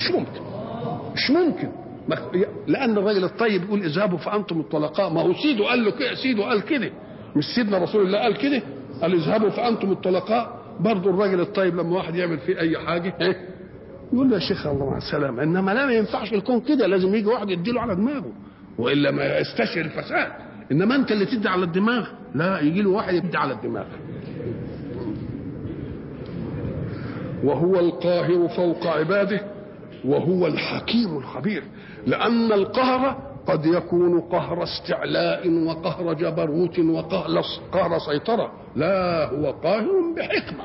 مش ممكن مش ممكن لان الراجل الطيب يقول اذهبوا فانتم الطلقاء ما هو سيده قال له كده سيده قال كده مش سيدنا رسول الله قال كده قال اذهبوا فانتم الطلقاء برضه الراجل الطيب لما واحد يعمل فيه اي حاجه ايه يقول له يا شيخ الله مع السلامه انما لا ما ينفعش الكون كده لازم يجي واحد يديله على دماغه والا ما يستشعر الفساد انما انت اللي تدي على الدماغ لا يجي له واحد يدي على الدماغ وهو القاهر فوق عباده وهو الحكيم الخبير لأن القهر قد يكون قهر استعلاء وقهر جبروت وقهر سيطرة لا هو قاهر بحكمة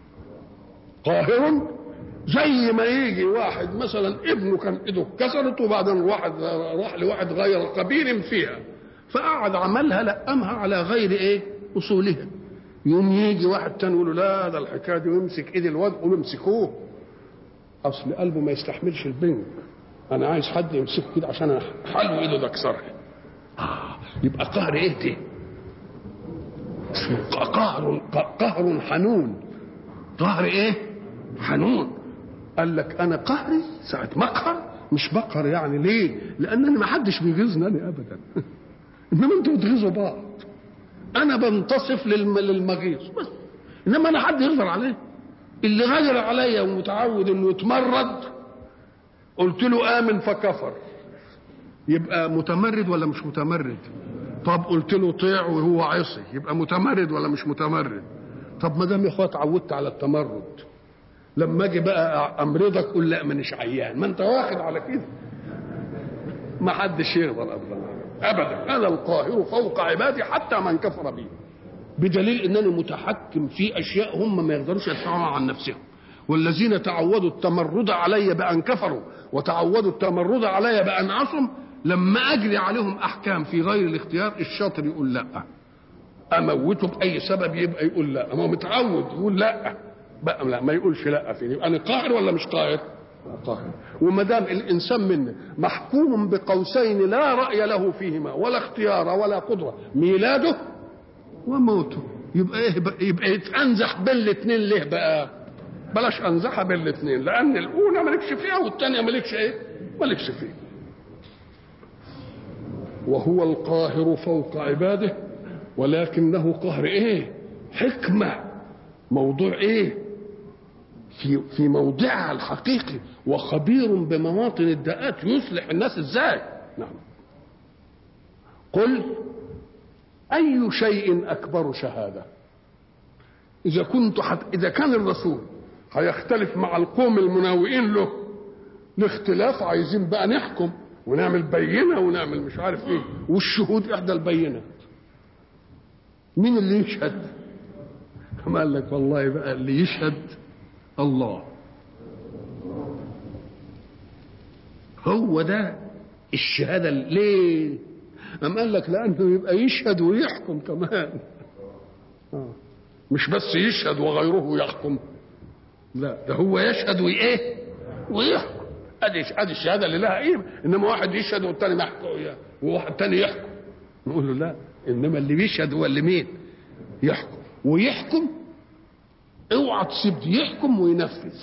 قاهر زي ما يجي واحد مثلا ابنه كان ايده اتكسرت وبعدين واحد راح لواحد غير قبيل فيها فقعد عملها لقمها على غير ايه اصولها يوم يجي واحد تاني يقول له لا ده الحكايه دي ويمسك ايد الواد قول امسكوه اصل قلبه ما يستحملش البنج انا عايز حد يمسكه كده عشان حلو ايده ده اكسرها آه يبقى قهر ايه ده اسمه قهر قهر حنون قهر ايه حنون قال لك انا قهري ساعه ما اقهر مش بقهر يعني ليه لان ما حدش بيغيظني انا ابدا انما انتوا بتغيظوا بعض انا بنتصف للمغيظ بس انما انا حد يغدر عليه اللي غدر عليا ومتعود انه يتمرد قلت له امن فكفر يبقى متمرد ولا مش متمرد طب قلت له طيع وهو عصي يبقى متمرد ولا مش متمرد طب ما دام يا اخويا اتعودت على التمرد لما اجي بقى امرضك قول لا مانيش عيان ما انت واخد على كده ما حدش يقدر ابدا ابدا انا القاهر فوق عبادي حتى من كفر بي بدليل انني متحكم في اشياء هم ما يقدروش يدفعوها عن نفسهم والذين تعودوا التمرد علي بان كفروا وتعودوا التمرد علي بان عصوا لما اجري عليهم احكام في غير الاختيار الشاطر يقول لا اموته باي سبب يبقى يقول لا ما هو متعود يقول لا بقى لا ما يقولش لا فيني يبقى انا قاهر ولا مش قاهر قاهر وما دام الانسان منا محكوم بقوسين لا راي له فيهما ولا اختيار ولا قدره ميلاده وموته يبقى ايه بقى يبقى يتانزح بين الاثنين ليه بقى بلاش انزحها بين الاثنين لان الاولى مالكش فيها والثانيه مالكش ايه مالكش فيها وهو القاهر فوق عباده ولكنه قهر ايه حكمه موضوع ايه في في موضعها الحقيقي وخبير بمواطن الداءات يصلح الناس ازاي نعم قل اي شيء اكبر شهاده اذا كنت حت... اذا كان الرسول هيختلف مع القوم المناوئين له لاختلاف عايزين بقى نحكم ونعمل بينه ونعمل مش عارف ايه والشهود احدى البينات مين اللي يشهد ما قال لك والله بقى اللي يشهد الله هو ده الشهاده ليه أم قال لك لأنه يبقى يشهد ويحكم كمان آه. مش بس يشهد وغيره يحكم لا ده هو يشهد وإيه ويحكم ادي ادي الشهاده اللي لها قيمه انما واحد يشهد والتاني ما يحكم وواحد تاني يحكم نقول له لا انما اللي بيشهد هو اللي مين يحكم ويحكم اوعى تسيب يحكم وينفذ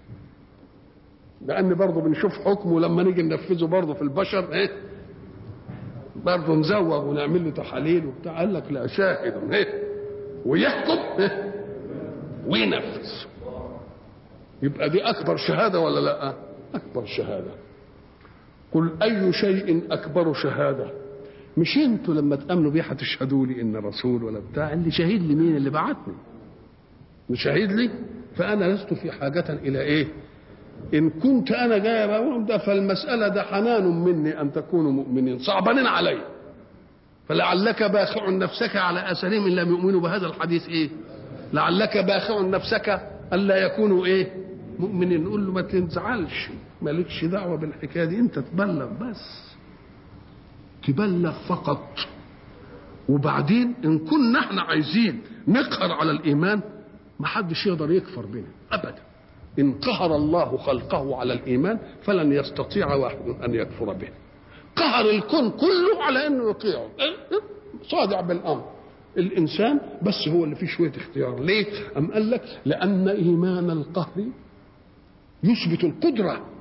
لان برضه بنشوف حكمه لما نيجي ننفذه برضه في البشر ايه برضه نزوغ ونعمل له تحاليل وبتاع قال لك لا شاهد ايه ويحكم ايه وينفذ يبقى دي اكبر شهاده ولا لا اكبر شهاده قل اي شيء اكبر شهاده مش انتوا لما تامنوا بيه هتشهدوا لي ان رسول ولا بتاع اللي شهيد لي مين اللي بعتني مش شهيد لي فانا لست في حاجه الى ايه ان كنت انا جاي بقول ده فالمساله ده حنان مني ان تكونوا مؤمنين صعبانين علي فلعلك باخع نفسك على اثرهم ان لم يؤمنوا بهذا الحديث ايه لعلك باخع نفسك الا يكونوا ايه مؤمنين نقول له ما تنزعلش مالكش دعوه بالحكايه دي انت تبلغ بس تبلغ فقط وبعدين ان كنا احنا عايزين نقهر على الايمان ما حدش يقدر يكفر بنا ابدا ان قهر الله خلقه على الايمان فلن يستطيع واحد ان يكفر به قهر الكون كله على انه يطيعه صادع بالامر الانسان بس هو اللي فيه شويه اختيار ليه ام قال لك لان ايمان القهر يثبت القدره